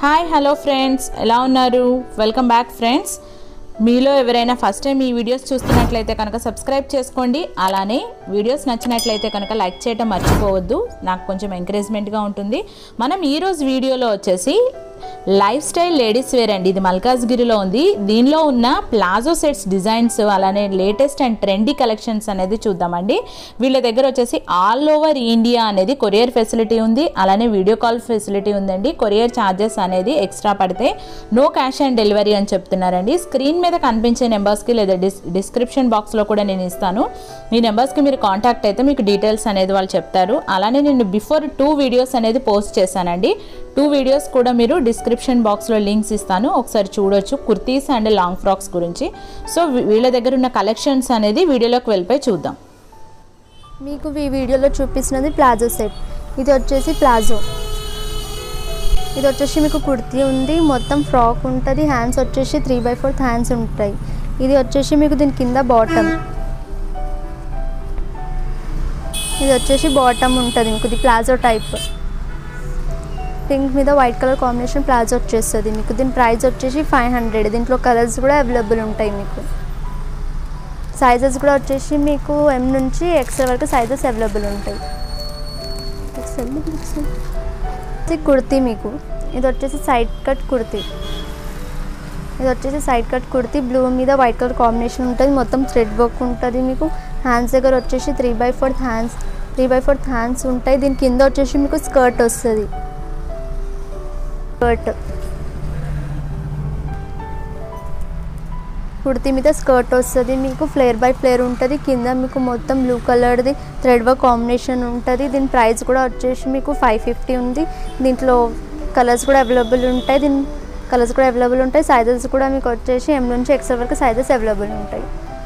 hi hello friends ఎలా ఉన్నారు welcome back friends మీలో ఎవరైనా ఫస్ట్ టైం ఈ వీడియోస్ చూస్తున్నట్లయితే కనుక సబ్స్క్రైబ్ చేసుకోండి అలానే వీడియోస్ నచ్చినట్లయితే కనుక లైక్ చేయటం మర్చిపోవద్దు నాకు కొంచెం ఎంకరేజ్మెంట్గా ఉంటుంది మనం ఈరోజు వీడియోలో వచ్చేసి లైఫ్ స్టైల్ లేడీస్ వేర్ అండి ఇది మల్కాజ్గిరిలో ఉంది దీనిలో ఉన్న ప్లాజో సెట్స్ డిజైన్స్ అలానే లేటెస్ట్ అండ్ ట్రెండీ కలెక్షన్స్ అనేది చూద్దామండి వీళ్ళ దగ్గర వచ్చేసి ఆల్ ఓవర్ ఇండియా అనేది కొరియర్ ఫెసిలిటీ ఉంది అలానే వీడియో కాల్ ఫెసిలిటీ ఉందండి కొరియర్ ఛార్జెస్ అనేది ఎక్స్ట్రా పడితే నో క్యాష్ ఆన్ డెలివరీ అని చెప్తున్నారండి స్క్రీన్ మీద కనిపించే నెంబర్స్కి లేదా డిస్ డిస్క్రిప్షన్ బాక్స్లో కూడా నేను ఇస్తాను ఈ నెంబర్స్కి మీరు కాంటాక్ట్ అయితే మీకు డీటెయిల్స్ అనేది వాళ్ళు చెప్తారు అలానే నేను బిఫోర్ టూ వీడియోస్ అనేది పోస్ట్ చేశానండి టూ వీడియోస్ కూడా మీరు డిస్క్రిప్షన్ బాక్స్లో లింక్స్ ఇస్తాను ఒకసారి చూడొచ్చు కుర్తీస్ అండ్ లాంగ్ ఫ్రాక్స్ గురించి సో వీ- వీళ్ళ దగ్గర ఉన్న కలెక్షన్స్ అనేది వీడియోలోకి వెళ్ళిపోయి చూద్దాం మీకు ఈ వీడియోలో చూపిస్తున్నది ప్లాజో సెట్ ఇది వచ్చేసి ప్లాజో ఇది వచ్చేసి మీకు కుర్తీ ఉంది మొత్తం ఫ్రాక్ ఉంటుంది హ్యాండ్స్ వచ్చేసి త్రీ బై ఫోర్త్ హ్యాండ్స్ ఉంటాయి ఇది వచ్చేసి మీకు దీని కింద బాటమ్ ఇది వచ్చేసి బాటమ్ ఉంటుంది మీకు ఇది ప్లాజో టైప్ పింక్ మీద వైట్ కలర్ కాంబినేషన్ ప్లాజో వచ్చేస్తుంది మీకు దీని ప్రైస్ వచ్చేసి ఫైవ్ హండ్రెడ్ దీంట్లో కలర్స్ కూడా అవైలబుల్ ఉంటాయి మీకు సైజెస్ కూడా వచ్చేసి మీకు ఎం నుంచి ఎక్స్ఎల్ వరకు సైజెస్ అవైలబుల్ ఉంటాయి ఎక్స్ఎల్ ఇది కుర్తీ మీకు ఇది వచ్చేసి సైడ్ కట్ కుర్తీ ఇది వచ్చేసి సైడ్ కట్ కుర్తీ బ్లూ మీద వైట్ కలర్ కాంబినేషన్ ఉంటుంది మొత్తం థ్రెడ్ వర్క్ ఉంటుంది మీకు హ్యాండ్స్ దగ్గర వచ్చేసి three by fourth hands three by fourth hands ఉంటాయి దీని కింద వచ్చేసి మీకు స్కర్ట్ వస్తుంది స్కర్ట్ కుర్తీ మీద స్కర్ట్ వస్తుంది మీకు ఫ్లేర్ బై ఫ్లేర్ ఉంటుంది కింద మీకు మొత్తం బ్లూ కలర్ది థ్రెడ్ వర్క్ కాంబినేషన్ ఉంటుంది దీని ప్రైస్ కూడా వచ్చేసి మీకు ఫైవ్ ఫిఫ్టీ ఉంది దీంట్లో కలర్స్ కూడా అవైలబుల్ ఉంటాయి దీని కలర్స్ కూడా అవైలబుల్ ఉంటాయి సైజెస్ కూడా మీకు వచ్చేసి ఎం నుంచి ఎక్స్ఎల్ వరకు సైజెస్ అవైలబుల్ ఉంటాయి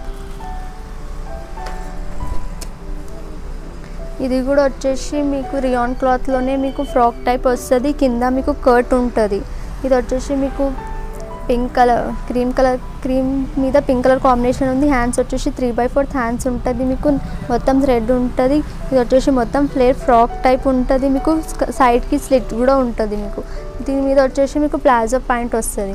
ఇది కూడా వచ్చేసి మీకు రియాన్ క్లాత్లోనే మీకు ఫ్రాక్ టైప్ వస్తుంది కింద మీకు కర్ట్ ఉంటుంది ఇది వచ్చేసి మీకు pink colour cream colour cream మీద పింక్ కలర్ కాంబినేషన్ ఉంది హ్యాండ్స్ వచ్చేసి త్రీ బై ఫోర్త్ హ్యాండ్స్ ఉంటుంది మీకు మొత్తం థ్రెడ్ ఉంటుంది ఇది వచ్చేసి మొత్తం ఫ్లేర్ ఫ్రాక్ టైప్ ఉంటుంది మీకు సైడ్కి స్లిట్ కూడా ఉంటుంది మీకు దీని మీద వచ్చేసి మీకు ప్లాజో పాయింట్ వస్తుంది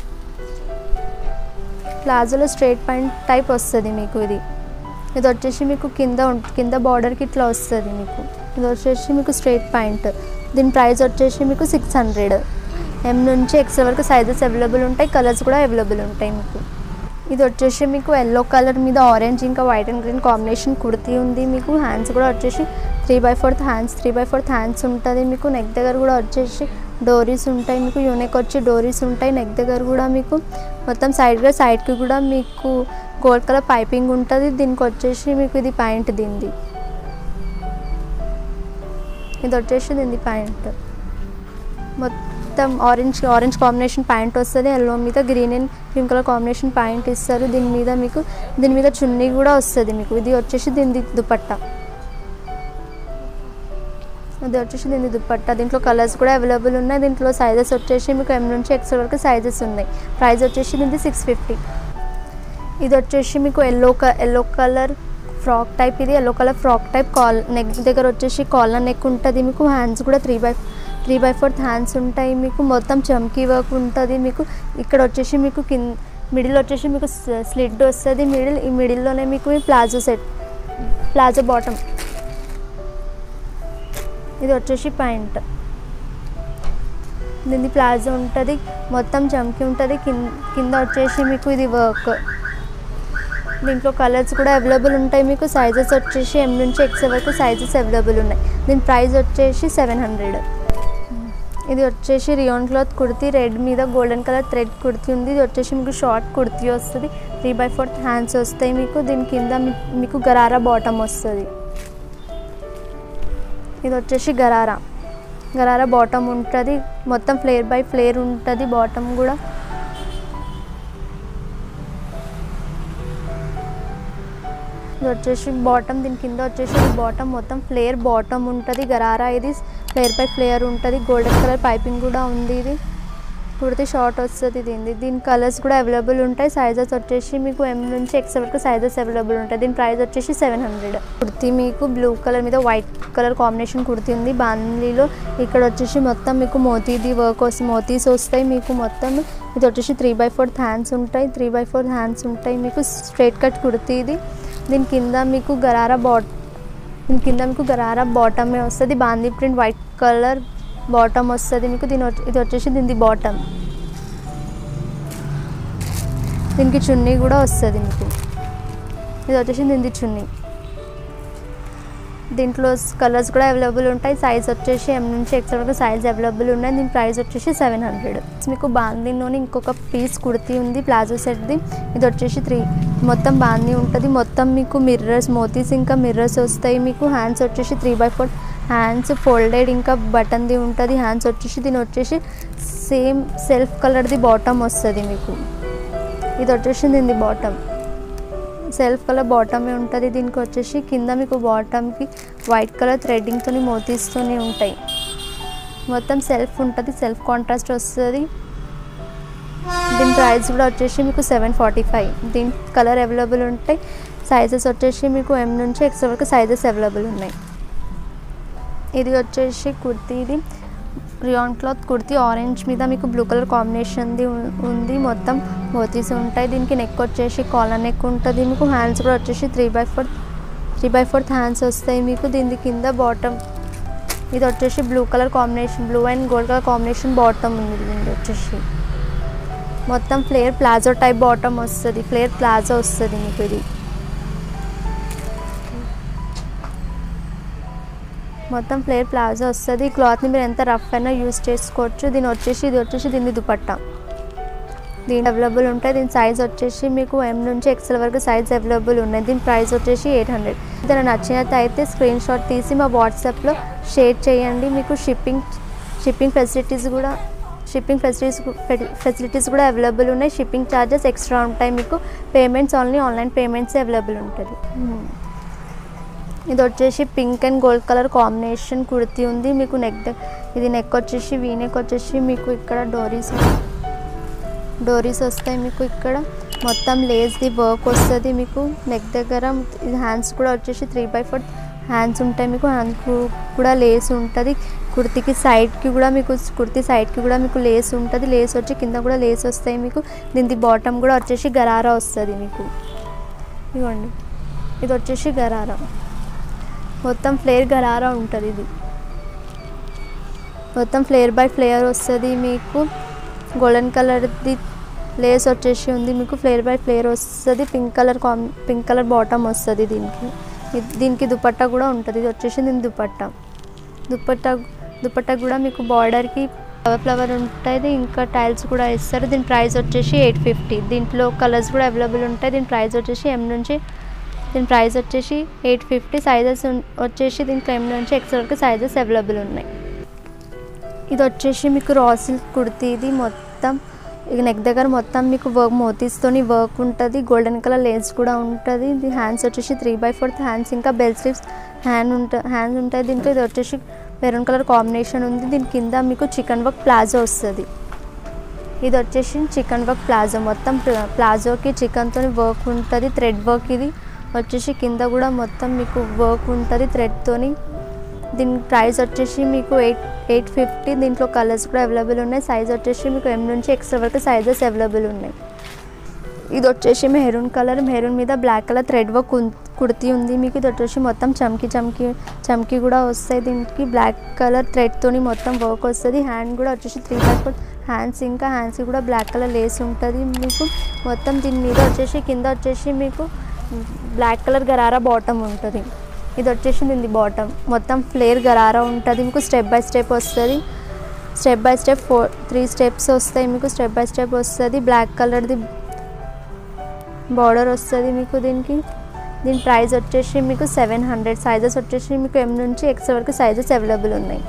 ప్లాజోలో స్ట్రైట్ పాయింట్ టైప్ వస్తుంది మీకు ఇది ఇది వచ్చేసి మీకు కింద ఉం- కింద బార్డర్కి ఇట్లా వస్తుంది మీకు ఇది వచ్చేసి మీకు స్ట్రైట్ పాయింట్ దీని ప్రైస్ వచ్చేసి మీకు సిక్స్ హండ్రెడ్ ఎం నుంచి ఎక్స్ఎల్ వరకు సైజెస్ అవైలబుల్ ఉంటాయి కలర్స్ కూడా అవైలబుల్ ఉంటాయి మీకు ఇది వచ్చేసి మీకు ఎల్లో కలర్ మీద ఆరెంజ్ ఇంకా white and green combination kurti ఉంది మీకు హ్యాండ్స్ కూడా వచ్చేసి three by fourth hands three by fourth hands ఉంటుంది మీకు నెక్ దగ్గర కూడా వచ్చేసి డోరీస్ ఉంటాయి మీకు యూనిక్ వచ్చి డోరీస్ ఉంటాయి నెక్ దగ్గర కూడా మీకు మొత్తం సైడ్గా సైడ్కి కూడా మీకు గోల్డ్ కలర్ పైపింగ్ ఉంటుంది దీనికి వచ్చేసి మీకు ఇది ప్యాంట్ దీనిది ఇది వచ్చేసి దీనిది ప్యాంట్ మొత్తం ఆరెంజ్ ఆరెంజ్ కాంబినేషన్ ప్యాంట్ వస్తుంది ఎల్లో మీద green and pink colour combination pant ఇస్తారు దీని మీద మీకు దీని మీద చున్నీ కూడా వస్తుంది మీకు ఇది వచ్చేసి దీనిది దుపట్టా ఇది వచ్చేసి దీని దుపట్టా దీంట్లో కలర్స్ కూడా అవైలబుల్ ఉన్నాయి దీంట్లో సైజెస్ వచ్చేసి మీకు ఎం నుంచి ఎక్స్ వరకు సైజెస్ ఉన్నాయి ప్రైస్ వచ్చేసి దీనిది సిక్స్ ఫిఫ్టీ ఇది వచ్చేసి మీకు ఎల్లో క ఎల్లో కలర్ ఫ్రాక్ టైప్ ఇది ఎల్లో కలర్ ఫ్రాక్ టైప్ కాల్ నెక్ దగ్గర వచ్చేసి కాలర్ నెక్ ఉంటుంది మీకు హ్యాండ్స్ కూడా three by three by fourth hands ఉంటాయి మీకు మొత్తం చమ్కీ వర్క్ ఉంటుంది మీకు ఇక్కడ వచ్చేసి మీకు కింద మిడిల్ వచ్చేసి మీకు స్లిడ్ వస్తుంది మిడిల్ ఈ మిడిల్లోనే మీకు ఈ ప్లాజో సెట్ ప్లాజో బాటమ్ ఇది వచ్చేసి ప్యాంట్ దీని ప్లాజో ఉంటుంది మొత్తం చమ్కి ఉంటుంది కింద కింద వచ్చేసి మీకు ఇది వర్క్ దీంట్లో కలర్స్ కూడా అవైలబుల్ ఉంటాయి మీకు సైజెస్ వచ్చేసి ఎం నుంచి ఎక్స్ వరకు సైజెస్ అవైలబుల్ ఉన్నాయి దీని ప్రైస్ వచ్చేసి సెవెన్ హండ్రెడ్ ఇది వచ్చేసి రియోన్ క్లాత్ కుర్తీ రెడ్ మీద గోల్డెన్ కలర్ థ్రెడ్ కుర్తీ ఉంది ఇది వచ్చేసి మీకు షార్ట్ కుర్తీ వస్తుంది త్రీ బై ఫోర్త్ హ్యాండ్స్ వస్తాయి మీకు దీని కింద మీ- మీకు గరారా బాటమ్ వస్తుంది ఇది వచ్చేసి గరారా గరారా బాటమ్ ఉంటుంది మొత్తం ఫ్లేర్ బై ఫ్లేర్ ఉంటుంది బాటమ్ కూడా ఇది వచ్చేసి బాటమ్ దీని కింద వచ్చేసి బాటమ్ మొత్తం ఫ్లేర్ బాటమ్ ఉంటుంది గరారా ఇది ఫ్లేర్ బై ఫ్లేయర్ ఉంటుంది గోల్డెన్ కలర్ పైపింగ్ కూడా ఉంది ఇది కుర్తి షార్ట్ వస్తుంది దీని దీని కలర్స్ కూడా అవైలబుల్ ఉంటాయి సైజెస్ వచ్చేసి మీకు ఎం నుంచి ఎక్స్ వరకు సైజెస్ అవైలబుల్ ఉంటాయి దీని ప్రైస్ వచ్చేసి సెవెన్ హండ్రెడ్ కుర్తి మీకు బ్లూ కలర్ మీద వైట్ కలర్ కాంబినేషన్ కుర్తి ఉంది బాందీలో ఇక్కడ వచ్చేసి మొత్తం మీకు మోతీది వర్క్ వస్తుంది మోతీస్ వస్తాయి మీకు మొత్తం ఇది వచ్చేసి త్రీ బై ఫోర్త్ హ్యాండ్స్ ఉంటాయి త్రీ బై ఫోర్త్ హ్యాండ్స్ ఉంటాయి మీకు స్ట్రైట్ కట్ కుర్తి ఇది దీని కింద మీకు గరారా బాట్ దీని కింద మీకు గరారా బాటమే వస్తుంది బాందీ ప్రింట్ వైట్ కలర్ బాటమ్ వస్తుంది మీకు దీని వచ్చి- ఇది వచ్చేసి దీనిది బాటమ్ దీనికి చున్నీ కూడా వస్తుంది మీకు ఇది వచ్చేసి దీనిది చున్నీ దీంట్లో కలర్స్ కూడా అవైలబుల్ ఉంటాయి సైజ్ వచ్చేసి ఎం నుంచి ఎక్స్ వరకు సైజ్ అవైలబుల్ ఉన్నాయి దీని ప్రైస్ వచ్చేసి సెవెన్ హండ్రెడ్ మీకు బాందీలోని ఇంకొక పీస్ కుర్తీ ఉంది ప్లాజో సెట్ది ఇది వచ్చేసి త్రీ మొత్తం బాందీ ఉంటుంది మొత్తం మీకు మిర్రర్స్ మోతీస్ ఇంకా మిర్రర్స్ వస్తాయి మీకు హ్యాండ్స్ వచ్చేసి three by four hands folded ఇంకా బటన్ది ఉంటుంది హ్యాండ్స్ వచ్చేసి దీని వచ్చేసి సేమ్ సెల్ఫ్ కలర్ది బాటమ్ వస్తుంది మీకు ఇది వచ్చేసి దీనిది బాటమ్ సెల్ఫ్ కలర్ బాటమే ఉంటుంది దీనికి వచ్చేసి కింద మీకు బాటమ్కి వైట్ కలర్ థ్రెడ్డింగ్తో మోతీస్తూనే ఉంటాయి మొత్తం సెల్ఫ్ ఉంటుంది సెల్ఫ్ కాంట్రాస్ట్ వస్తుంది దీని ప్రైస్ కూడా వచ్చేసి మీకు సెవెన్ ఫార్టీ ఫైవ్ దీని కలర్ అవైలబుల్ ఉంటాయి సైజెస్ వచ్చేసి మీకు ఎం నుంచి ఎక్స్ వరకు సైజెస్ అవైలబుల్ ఉన్నాయి ఇది వచ్చేసి కుర్తీ ఇది రియాన్ క్లాత్ కుర్తీ ఆరెంజ్ మీద మీకు బ్లూ కలర్ కాంబినేషన్ది ఉ- ఉంది మొత్తం మోతీస్ ఉంటాయి దీనికి నెక్ వచ్చేసి కాలర్ నెక్ ఉంటుంది మీకు హ్యాండ్స్ కూడా వచ్చేసి three by fourth three by fourth hands వస్తాయి మీకు దీని కింద బాటమ్ ఇది వచ్చేసి blue colour combination blue and gold colour combination bottom ఉంది దీనికి వచ్చేసి మొత్తం ఫ్లేర్ ప్లాజో టైప్ బాటమ్ వస్తుంది ఫ్లేర్ ప్లాజో వస్తుంది మీకు ఇది మొత్తం ఫ్లేర్ ప్లాజో వస్తుంది ఈ క్లాత్ని మీరు ఎంత రఫ్ అయినా యూస్ చేసుకోవచ్చు దీని వచ్చేసి ఇది వచ్చేసి దీన్ని దుపట్టా దీని అవైలబుల్ ఉంటాయి దీని సైజ్ వచ్చేసి మీకు ఎం నుంచి ఎక్సెల్ వరకు సైజ్ అవైలబుల్ ఉన్నాయి దీని ప్రైస్ వచ్చేసి ఎయిట్ హండ్రెడ్ ఏదైనా నచ్చినట్టు అయితే స్క్రీన్ షాట్ తీసి మా వాట్సాప్లో షేర్ చేయండి మీకు షిప్పింగ్ షిప్పింగ్ ఫెసిలిటీస్ కూడా షిప్పింగ్ ఫెసిలిటీస్ ఫెసిలిటీస్ కూడా అవైలబుల్ ఉన్నాయి షిప్పింగ్ ఛార్జెస్ ఎక్స్ట్రా ఉంటాయి మీకు payments only online payments available ఉంటుంది ఇది వచ్చేసి pink and gold colour combination kurti ఉంది మీకు నెక్ ఇది నెక్ వచ్చేసి వీ నెక్ వచ్చేసి మీకు ఇక్కడ డోరీస్ డోరీస్ వస్తాయి మీకు ఇక్కడ మొత్తం లేస్ది వర్క్ వస్తుంది మీకు నెక్ దగ్గర ఇది హ్యాండ్స్ కూడా వచ్చేసి త్రీ బై ఫోర్ హ్యాండ్స్ ఉంటాయి మీకు హ్యాండ్ కూడా లేస్ ఉంటుంది కుర్తీకి సైడ్కి కూడా మీకు కుర్తీ సైడ్కి కూడా మీకు లేస్ ఉంటుంది లేస్ వచ్చి కింద కూడా లేస్ వస్తాయి మీకు దీని బాటమ్ కూడా వచ్చేసి గరారా వస్తుంది మీకు ఇదిగోండి ఇది వచ్చేసి గరారా మొత్తం ఫ్లేర్ గరారా ఉంటుంది ఇది మొత్తం ఫ్లేర్ బై ఫ్లేయర్ వస్తుంది మీకు గోల్డెన్ కలర్ది లేస్ వచ్చేసి ఉంది మీకు ఫ్లేర్ బై ఫ్లేర్ వస్తుంది పింక్ కలర్ కాం పింక్ కలర్ బాటమ్ వస్తుంది దీనికి ఇది- దీనికి దుపట్టా కూడా ఉంటుంది ఇది వచ్చేసి దీని దుపట్టా దుపట్టా దుపట్టా కూడా మీకు బార్డర్కి ఫ్లవర్ ఫ్లవర్ ఉంటుంది ఇంకా టైల్స్ కూడా ఇస్తారు దీని ప్రైస్ వచ్చేసి ఎయిట్ ఫిఫ్టీ దీంట్లో కలర్స్ కూడా అవైలబుల్ ఉంటాయి దీని ప్రైస్ వచ్చేసి ఎం నుంచి దీని ప్రైస్ వచ్చేసి ఎయిట్ ఫిఫ్టీ సైజెస్ వచ్చేసి దీంట్లో ఎం నుంచి ఎక్స్ వరకు సైజెస్ అవైలబుల్ ఉన్నాయి ఇది వచ్చేసి మీకు రా సిల్క్ కుర్తీ ఇది మొత్తం ఇది నెక్ దగ్గర మొత్తం మీకు వర్క్ మోతీస్తోని వర్క్ ఉంటుంది గోల్డెన్ కలర్ లేస్ కూడా ఉంటుంది ఇది హ్యాండ్స్ వచ్చేసి త్రీ బై ఫోర్త్ హ్యాండ్స్ ఇంకా బెల్ స్లీవ్స్ హ్యాండ్ ఉంటా హ్యాండ్స్ ఉంటాయి దీంట్లో ఇది వచ్చేసి మెరూన్ కలర్ కాంబినేషన్ ఉంది దీని కింద మీకు చికెన్ వర్క్ ప్లాజో వస్తుంది ఇది వచ్చేసి చికెన్ వర్క్ ప్లాజో మొత్తం ప్లా- ప్లాజోకి చికెన్తో వర్క్ ఉంటుంది థ్రెడ్ వర్క్ ఇది వచ్చేసి కింద కూడా మొత్తం మీకు వర్క్ ఉంటుంది థ్రెడ్తోని దీని ప్రైస్ వచ్చేసి మీకు ఎయిట్ ఎయిట్ ఫిఫ్టీ దీంట్లో కలర్స్ కూడా అవైలబుల్ ఉన్నాయి సైజ్ వచ్చేసి మీకు ఎం నుంచి ఎక్స్ట్రా వరకు సైజెస్ అవైలబుల్ ఉన్నాయి ఇది వచ్చేసి మెహరూన్ కలర్ మెహరూన్ మీద బ్లాక్ కలర్ థ్రెడ్ వర్క్ ఉన్- కుర్తీ ఉంది మీకు ఇది వచ్చేసి మొత్తం చమ్కి చమ్కి చమ్కి కూడా వస్తాయి దీనికి బ్లాక్ కలర్ థ్రెడ్తోని మొత్తం వర్క్ వస్తుంది హ్యాండ్ కూడా వచ్చేసి త్రీ బై ఫోర్ హ్యాండ్స్ ఇంకా హ్యాండ్స్కి కూడా బ్లాక్ కలర్ లేస్ ఉంటుంది మీకు మొత్తం దీని మీద వచ్చేసి కింద వచ్చేసి మీకు బ్లాక్ కలర్ గరారా బాటమ్ ఉంటుంది ఇది వచ్చేసి దీని బాటమ్ మొత్తం ఫ్లేర్ గరారా ఉంటుంది మీకు స్టెప్ బై స్టెప్ వస్తుంది step by step four three steps వస్తాయి మీకు స్టెప్ బై స్టెప్ వస్తుంది బ్లాక్ కలర్ది బార్డర్ వస్తుంది మీకు దీనికి దీని ప్రైస్ వచ్చేసి మీకు సెవెన్ హండ్రెడ్ సైజెస్ వచ్చేసి మీకు ఎం నుంచి ఎక్స్ వరకు సైజెస్ అవైలబుల్ ఉన్నాయి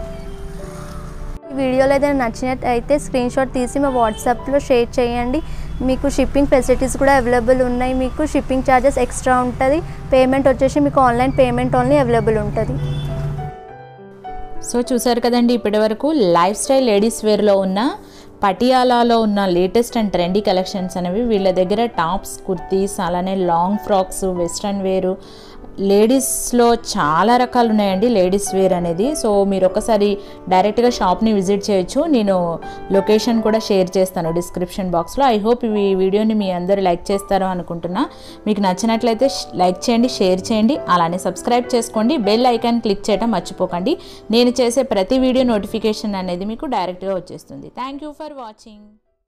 ఈ వీడియోలో ఏదైనా నచ్చినట్టు అయితే స్క్రీన్ షాట్ తీసి మా వాట్సాప్లో షేర్ చేయండి మీకు షిప్పింగ్ ఫెసిలిటీస్ కూడా అవైలబుల్ ఉన్నాయి మీకు షిప్పింగ్ ఛార్జెస్ ఎక్స్ట్రా ఉంటుంది పేమెంట్ వచ్చేసి మీకు ఆన్లైన్ పేమెంట్ ఓన్లీ అవైలబుల్ ఉంటుంది సో చూసారు కదండి ఇప్పటివరకు లైఫ్ స్టైల్ లేడీస్ వేర్లో ఉన్న పటియాలాలో ఉన్న లేటెస్ట్ అండ్ ట్రెండీ కలెక్షన్స్ అనేవి వీళ్ళ దగ్గర టాప్స్ కుర్తీస్ అలానే లాంగ్ ఫ్రాక్స్ వెస్ట్రన్ వేరు లేడీస్లో చాలా రకాలు ఉన్నాయండి లేడీస్ వేర్ అనేది సో మీరు ఒకసారి డైరెక్ట్గా షాప్ని విజిట్ చేయొచ్చు నేను లొకేషన్ కూడా షేర్ చేస్తాను డిస్క్రిప్షన్ బాక్స్లో ఐ హోప్ ఈ వీడియోని మీ అందరూ లైక్ చేస్తారో అనుకుంటున్నా మీకు నచ్చినట్లయితే లైక్ చేయండి షేర్ చేయండి అలానే సబ్స్క్రైబ్ చేసుకోండి బెల్ ఐకాన్ క్లిక్ చేయడం మర్చిపోకండి నేను చేసే ప్రతి వీడియో నోటిఫికేషన్ అనేది మీకు డైరెక్ట్గా వచ్చేస్తుంది థ్యాంక్ యూ ఫర్ వాచింగ్